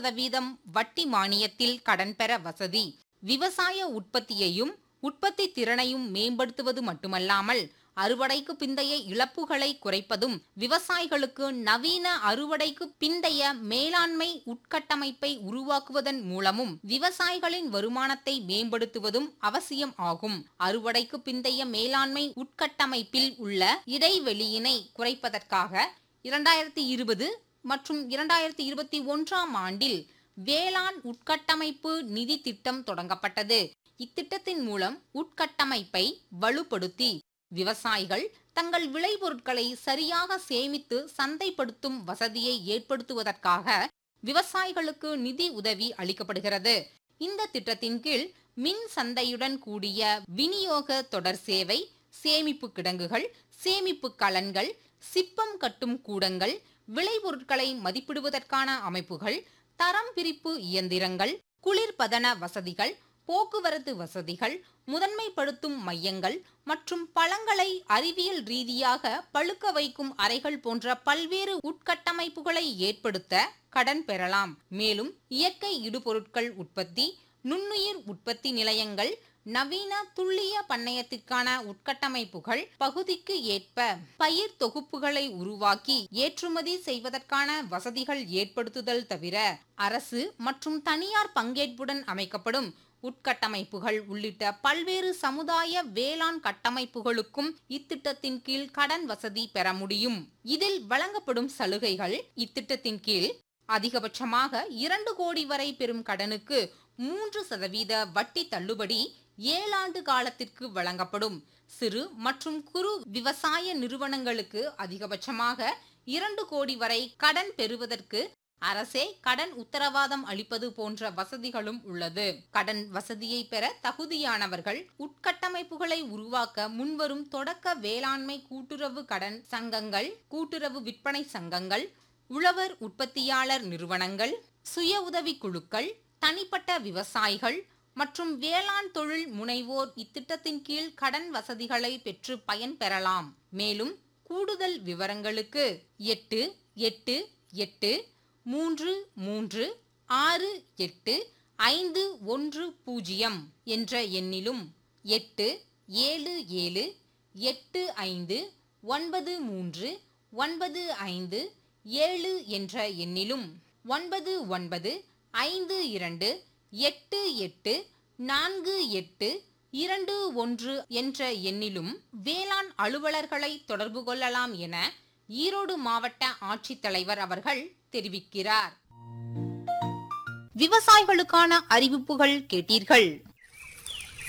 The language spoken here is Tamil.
சதவீதம் வட்டி மானியத்தில் கடன் பெற வசதி விவசாய உற்பத்தியையும் உற்பத்தி திறனையும் மேம்படுத்துவது மட்டுமல்லாமல் அறுவடைக்கு பிந்தைய இழப்புகளை குறைப்பதும் விவசாயிகளுக்கு நவீன அறுவடைக்கு பிந்தைய மேலாண்மை உட்கட்டமைப்பை உருவாக்குவதன் மூலமும் விவசாயிகளின் வருமானத்தை மேம்படுத்துவதும் அவசியம் ஆகும் அறுவடைக்கு பிந்தைய மேலாண்மை உட்கட்டமைப்பில் உள்ள இடைவெளியினை குறைப்பதற்காக இரண்டாயிரத்தி இருபது மற்றும் இரண்டாயிரத்தி இருபத்தி ஒன்றாம் ஆண்டில் வேளாண் உட்கட்டமைப்பு நிதி திட்டம் தொடங்கப்பட்டது இத்திட்டத்தின் மூலம் உட்கட்டமைப்பை வலுப்படுத்தி விவசாயிகள் தங்கள் விளைபொருட்களை சரியாக சேமித்து சந்தைப்படுத்தும் வசதியை ஏற்படுத்துவதற்காக விவசாயிகளுக்கு நிதி உதவி அளிக்கப்படுகிறது இந்த திட்டத்தின் கீழ் மின் சந்தையுடன் கூடிய விநியோக தொடர் சேவை சேமிப்பு கிடங்குகள் சேமிப்பு கலன்கள் சிப்பம் கட்டும் கூடங்கள் விளைபொருட்களை மதிப்பிடுவதற்கான அமைப்புகள் தரம் பிரிப்பு இயந்திரங்கள் குளிர்பதன வசதிகள் போக்குவரத்து வசதிகள் முதன்மைப்படுத்தும் மையங்கள் மற்றும் பழங்களை அறிவியல் ரீதியாக பழுக்க வைக்கும் அறைகள் போன்ற பல்வேறு உட்கட்டமைப்புகளை ஏற்படுத்த கடன் பெறலாம் மேலும் இயற்கை இடுபொருட்கள் உற்பத்தி நுண்ணுயிர் உற்பத்தி நிலையங்கள் நவீன துல்லிய பண்ணையத்திற்கான உட்கட்டமைப்புகள் பகுதிக்கு ஏற்ப பயிர் தொகுப்புகளை உருவாக்கி ஏற்றுமதி செய்வதற்கான வசதிகள் ஏற்படுத்துதல் தவிர அரசு மற்றும் தனியார் பங்கேற்புடன் அமைக்கப்படும் உட்கட்டமைப்புகள் உள்ளிட்ட பல்வேறு சமுதாய வேளாண் கட்டமைப்புகளுக்கும் இத்திட்டத்தின் கீழ் கடன் வசதி பெற முடியும் இதில் வழங்கப்படும் சலுகைகள் இத்திட்டத்தின் கீழ் அதிகபட்சமாக இரண்டு கோடி வரை பெறும் கடனுக்கு மூன்று சதவீத வட்டி தள்ளுபடி ஏழாண்டு காலத்திற்கு வழங்கப்படும் சிறு மற்றும் குறு விவசாய நிறுவனங்களுக்கு அதிகபட்சமாக இரண்டு கோடி வரை கடன் பெறுவதற்கு அரசே கடன் உத்தரவாதம் அளிப்பது போன்ற வசதிகளும் உள்ளது கடன் வசதியை பெற தகுதியானவர்கள் உட்கட்டமைப்புகளை உருவாக்க முன்வரும் தொடக்க வேளாண்மை கூட்டுறவு கடன் சங்கங்கள் கூட்டுறவு விற்பனை சங்கங்கள் உழவர் உற்பத்தியாளர் நிறுவனங்கள் சுய உதவி குழுக்கள் தனிப்பட்ட விவசாயிகள் மற்றும் வேளாண் தொழில் முனைவோர் இத்திட்டத்தின் கீழ் கடன் வசதிகளை பெற்று பயன்பெறலாம் மேலும் கூடுதல் விவரங்களுக்கு எட்டு எட்டு எட்டு மூன்று மூன்று ஆறு எட்டு ஐந்து ஒன்று பூஜ்ஜியம் என்ற எண்ணிலும் எட்டு ஏழு ஏழு எட்டு ஐந்து ஒன்பது மூன்று ஒன்பது ஐந்து ஏழு என்ற எண்ணிலும் ஒன்பது ஒன்பது ஐந்து இரண்டு எட்டு எட்டு நான்கு எட்டு இரண்டு ஒன்று என்ற எண்ணிலும் வேளாண் அலுவலர்களை தொடர்பு கொள்ளலாம் என ஈரோடு மாவட்ட ஆட்சித்தலைவர் அவர்கள் தெரிவிக்கிறார் விவசாயிகளுக்கான அறிவிப்புகள் கேட்டீர்கள்